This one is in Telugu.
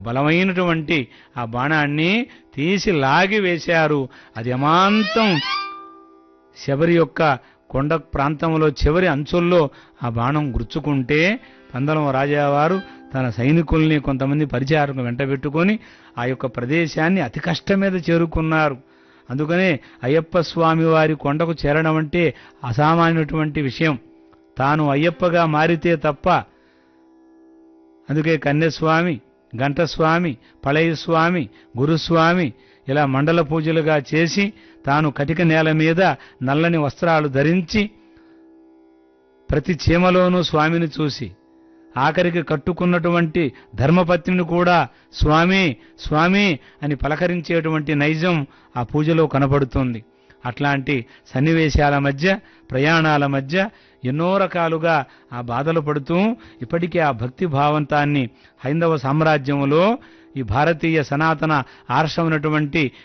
బలమైనటువంటి ఆ బాణాన్ని తీసి లాగి వేశారు అది అమాంతం శబరి యొక్క కొండ ప్రాంతంలో చివరి అంచుల్లో ఆ బాణం గుర్చుకుంటే పందలం రాజావారు తన సైనికుల్ని కొంతమంది పరిచారకు వెంటబెట్టుకొని ఆ యొక్క ప్రదేశాన్ని అతి కష్టం మీద చేరుకున్నారు అందుకనే అయ్యప్ప స్వామి వారి కొండకు చేరడం అంటే అసామాన్యటువంటి విషయం తాను అయ్యప్పగా మారితే తప్ప అందుకే కన్యస్వామి గంటస్వామి పళయస్వామి గురుస్వామి ఇలా మండల పూజలుగా చేసి తాను కటిక నేల మీద నల్లని వస్త్రాలు ధరించి ప్రతి చీమలోనూ స్వామిని చూసి ఆఖరికి కట్టుకున్నటువంటి ధర్మపత్నిని కూడా స్వామి స్వామి అని పలకరించేటువంటి నైజం ఆ పూజలో కనబడుతుంది అట్లాంటి సన్నివేశాల మధ్య ప్రయాణాల మధ్య ఎన్నో రకాలుగా ఆ బాధలు పడుతూ ఇప్పటికీ ఆ భక్తి భావంతాన్ని హైందవ సామ్రాజ్యంలో ఈ భారతీయ సనాతన ఆర్షమైనటువంటి